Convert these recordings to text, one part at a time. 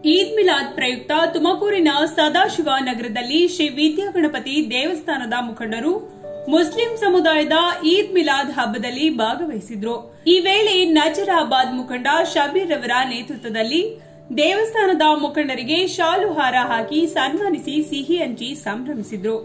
ಈದ್ ಮಿಲಾದ್ ಪ್ರಯುಕ್ತ ತುಮಕೂರಿನ ಸದಾಶಿವ ನಗರದಲ್ಲಿ ಶ್ರೀ ವಿದ್ಯಾಗಣಪತಿ ದೇವಸ್ಥಾನದ ಮುಖಂಡರು ಮುಸ್ಲಿಂ ಸಮುದಾಯದ ಈದ್ ಮಿಲಾದ್ ಹಬ್ಬದಲ್ಲಿ ಭಾಗವಹಿಸಿದ್ರು ಈ ವೇಳೆ ನಜರಾಬಾದ್ ಮುಖಂಡ ಶಬೀರ್ ರವರ ನೇತೃತ್ವದಲ್ಲಿ ದೇವಸ್ಥಾನದ ಮುಖಂಡರಿಗೆ ಶಾಲು ಹಾರ ಹಾಕಿ ಸನ್ಮಾನಿಸಿ ಸಿಹಿ ಹಂಚಿ ಸಂಭ್ರಮಿಸಿದ್ರು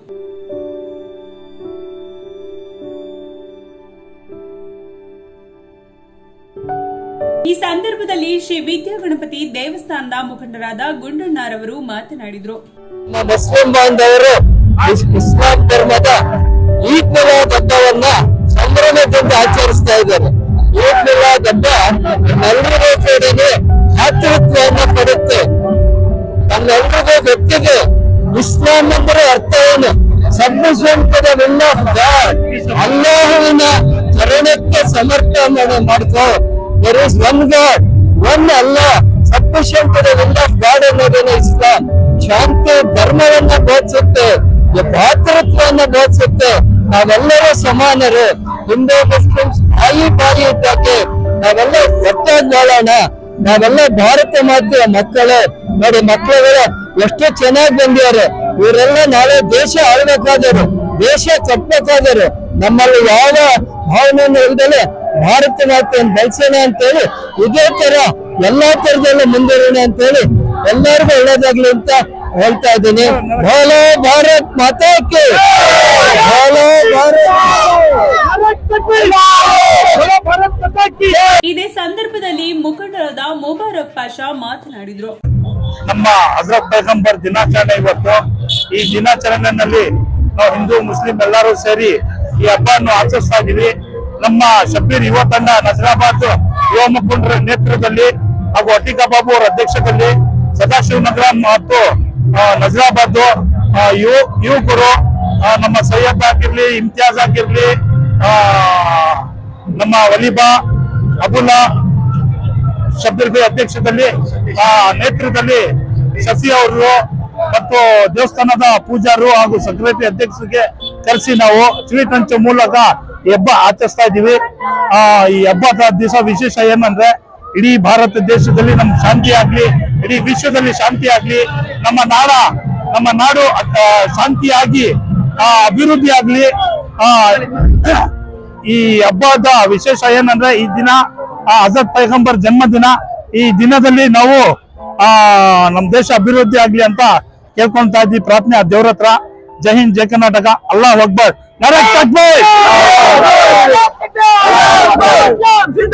ಈ ಸಂದರ್ಭದಲ್ಲಿ ಶ್ರೀ ವಿದ್ಯಾಗಣಪತಿ ದೇವಸ್ಥಾನದ ಮುಖಂಡರಾದ ಗುಂಡಣ್ಣರವರು ಮಾತನಾಡಿದರು ನಮ್ಮ ಮುಸ್ಲಿಂ ಬಾಂಧವರು ಇಸ್- ಇಸ್ಲಾಂ ಧರ್ಮದ ಈದ್ ಮಿಲಾದ್ ಹಬ್ಬವನ್ನ ಸಂಭ್ರಮದಿಂದ ಆಚರಿಸ್ತಾ ಇದ್ದಾರೆ ಈದ್ ಮಿಲಾದ್ ಹಬ್ಬ ನಮ್ಮೆಲ್ಲರ ಕಡೆಗೆ ಮಾತೃತ್ವವನ್ನು ಕೊಡುತ್ತೆ ನಮ್ಮೆಲ್ಲರಿಗೂ ಗೊತ್ತಿದೆ ಇಸ್ಲಾಂ ಅಂದ್ರೆ ಅರ್ಥ ಏನು submission to the will of God ಅಲ್ಲಾಹುವಿನ ಚರಣಕ್ಕೆ ಸಮರ್ಪಣೆ ಮಾಡ್ಕೋ there is one God one ಅಲ್ಲ submission to the will of God ಅನ್ನೋದೇನು ಇಸ್ಲಾಂ ಶಾಂತಿ ಧರ್ಮವನ್ನ ಬೋಧಿಸುತ್ತೆ ಈ ಭಾತೃತ್ವವನ್ನ ಬೋಧಿಸುತ್ತೆ ನಾವೆಲ್ಲರೂ ಸಮಾನರು ಹಿಂದೂ ಮುಸ್ಲಿಮ್ಸ್ ಬಾಯಿ ಬಾಯಿ ಇದ್ದಕ್ಕೆ ನಾವೆಲ್ಲ ಒಟ್ಟಾಗಿ ಬಾಳೋಣ ನಾವೆಲ್ಲ ಭಾರತ ಮಾತೆಯ ಮಕ್ಕಳು ನೋಡಿ ಮಕ್ಕಳುಗಳು ಎಷ್ಟು ಚೆನ್ನಾಗಿ ಬಂದಿದ್ದಾರೆ ಇವರೆಲ್ಲ ನಾಳೆ ದೇಶ ಆಳ್ಬೇಕಾದರು ದೇಶ ಕಟ್ಟಬೇಕಾದರು ನಮ್ಮಲ್ಲಿ ಯಾವ ಭಾವನೆಯನ್ನು ಇಲ್ದಲೆ ಭಾರತ ಮಾತೆಯನ್ನು ಬೆಳೆಸೋಣ ಅಂತೇಳಿ ಇದೇ ತರ ಎಲ್ಲಾ ತರದಲ್ಲೂ ಮುಂದುವರೋಣ ಅಂತೇಳಿ ಎಲ್ಲರಿಗೂ ಒಳ್ಳೇದಾಗ್ಲಿ ಅಂತ ಹೇಳ್ತಾ ಇದ್ದೀನಿ ಬೋಲೋ ಭಾರತ್ ಮಾತಾಕ್ಕೆ ಬೋಲೋ ಭಾರತ್ ಇದೇ ಸಂದರ್ಭದಲ್ಲಿ ಮುಖಂಡರಾದ ಮುಬಾರಕ್ ಪಾಷಾ ಮಾತನಾಡಿದರು ನಮ್ಮ ಹಜರತ್ ಪೈಗಂಬರ್ ದಿನಾಚರಣೆ ಇವತ್ತು ಈ ದಿನಾಚರಣೆಯಲ್ಲಿ ನಾವು ಹಿಂದೂ ಮುಸ್ಲಿಂ ಎಲ್ಲರೂ ಸೇರಿ ಈ ಹಬ್ಬವನ್ನು ಆಚರಿಸ್ತಾ ಇದೀವಿ ನಮ್ಮ ಶಬೀರ್ ಯುವ ತಂಡ ನಜರಾಬಾದ್ ಯುವ ಮುಖಂಡರ ನೇತೃತ್ವದಲ್ಲಿ ಹಾಗೂ ಅಟಿಕಾ ಬಾಬು ಅವರ ಅಧ್ಯಕ್ಷತೆಯಲ್ಲಿ ಸದಾಶಿವನಗರ ಮತ್ತು ಆ, ನಜರಾಬಾದ್ ಆ, ಯುವ- ಯುವಕರು ಆ, ನಮ್ಮ ಸೈಯದ್ ಆಗಿರ್ಲಿ ಇಮ್ತಿಯಾಜ್ ಆಗಿರ್ಲಿ ಆ, ನಮ್ಮ ವಲೀಬಾ ಅಬುಲ್ಲಾ ಶಬ್ದರ್ಗ ಅಧ್ಯಕ್ಷದಲ್ಲಿ ಆ ನೇತೃತ್ವದಲ್ಲಿ ಶಫಿ ಅವರು ಮತ್ತು ದೇವಸ್ಥಾನದ ಪೂಜಾರು ಹಾಗೂ ಸೆಕ್ರೆಟರಿ ಅಧ್ಯಕ್ಷರಿಗೆ ಕರೆಸಿ ನಾವು ಸ್ವೀಟ್ ಹಂಚೋ ಮೂಲಕ ಈ ಹಬ್ಬ ಆಚರಿಸ್ತಾ ಇದ್ದೀವಿ ಆ ಈ ಹಬ್ಬದ ದಿವಸ ವಿಶೇಷ ಏನಂದ್ರೆ ಇಡೀ ಭಾರತ ದೇಶದಲ್ಲಿ ನಮ್ ಶಾಂತಿ ಆಗ್ಲಿ ಇಡೀ ವಿಶ್ವದಲ್ಲಿ ಶಾಂತಿ ಆಗ್ಲಿ ನಮ್ಮ ನಾಡ ನಮ್ಮ ನಾಡು ಆ, ಶಾಂತಿಯಾಗಿ ಆ, ಅಭಿವೃದ್ಧಿ ಆಗ್ಲಿ ಆ ಈ ಹಬ್ಬದ ವಿಶೇಷ ಏನಂದ್ರೆ ಈ ದಿನ ಆ ಹಜರತ್ ಪೈಗಂಬರ್ ಜನ್ಮದಿನ ಈ ದಿನದಲ್ಲಿ ನಾವು ಆ ನಮ್ ದೇಶ ಅಭಿವೃದ್ಧಿ ಆಗ್ಲಿ ಅಂತ ಕೇಳ್ಕೊಂತಾ ಇದ್ವಿ ಪ್ರಾರ್ಥನೆ ಆ ದೇವ್ರ ಹತ್ರ ಜೈ ಹಿಂದ್ ಜೈ ಕರ್ನಾಟಕ ಅಲ್ಲಾಹ್ ಅಕ್ಬರ್ ನರಕ್ ತಕ್ಬೀರ್!